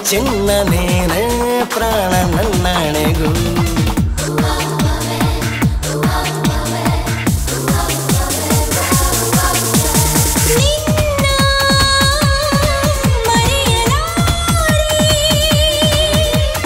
ಚಿನ್ನ ನೀನೇ ಪ್ರಾಣ ನನ್ನಣೆಗೂ ನಿನ್ನ ಮರೆಯಲಾರೆ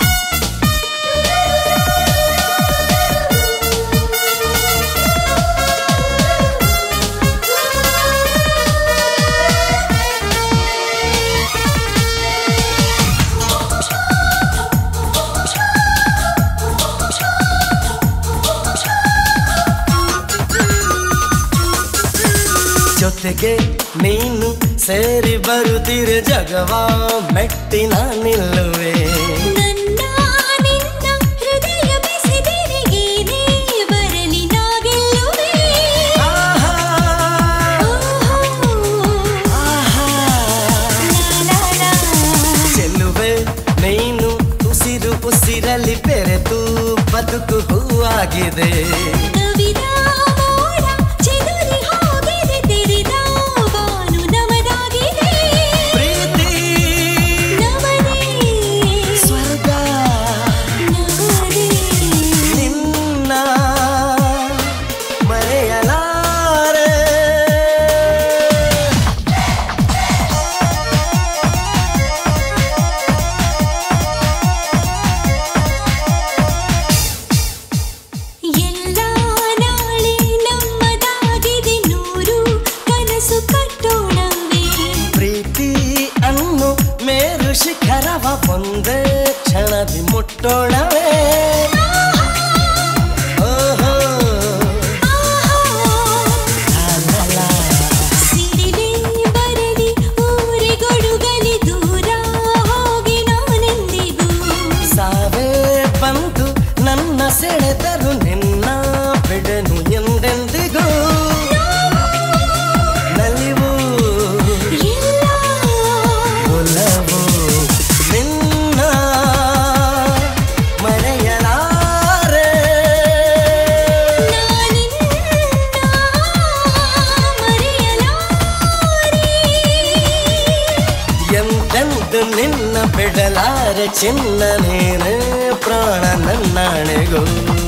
ಜೊತೆಗೆ ನೀನು ಸೇರಿ ಬರುತ್ತಿರೆ ಜಗವ ಮೆಟ್ಟಿನ ನಿಲ್ಲುವೆ ನನ್ನ ನಿನ್ನ ಹೃದಯ ಬೆಸೆದೆರೆಗೇನೆ ಬರಲಿ ನಾ ಗೆಲ್ಲುವೆ ಆಹಾ, ಓಹೋ ಆಹಾ. ಲಾ ಲಾ ಚೆಲ್ಲುವೆ ನೀನು ಉಸಿರು ಉಸಿರಲ್ಲಿ ಬೆರೆತು ಬದುಕು ಹೂವಾಗಿದೆ ಕವಿದ ಮೋಡ ಚೆದುರಿ ಹೋಗಿದೆ ತೆರೆದ ಬಾನು ನಮದಾಗಿದೆ ಪ್ರೀತಿ ನಮದೇ ಸ್ವರ್ಗ ನಮದೇ ನಿನ್ನ ಮರೆಯಲಾರೆ ಎಲ್ಲ ನಾಳೆ ನಮ್ಮದಾಗಿದೆ ನೂರು ಕನಸು ಕಟ್ಟೋಣವೇ ಪ್ರೀತಿ ಅನ್ನು ಮೇರು ಶಿಖರವ ಒಂದೇ ಕ್ಷಣದಿ ಮುಟ್ಟೋಣವೇ ಓಹೋ ಲಾ ಲಾ ಲಾ. ಸಿರಿಲೆ ಬರಲಿ ಊರಿಗೊಡುಗಲಿ ದೂರ ಹೋಗಿ ನಾನೆಂದಿಗೂ ಸಾವೇ ಬಂದು ನನ್ನ ಸೆಳೆದರು ನಿನ್ನ ಬಿಡನು ಎಂದೆಂದಿಗೂ ನಲಿವು ಎಲ್ಲ ಒಲವು ನಿನ್ನ ಮರೆಯಲಾರೆ ನಾನಿನ್ನ ಮರೆಯಲಾರೆ ಎಂದೆಂದು ನಿನ್ನ ಬಿಡಲಾರೆ ಚಿನ್ನ ನೀನೇ ಪ್ರಾಣ ನನ್ನಣೆಗೂ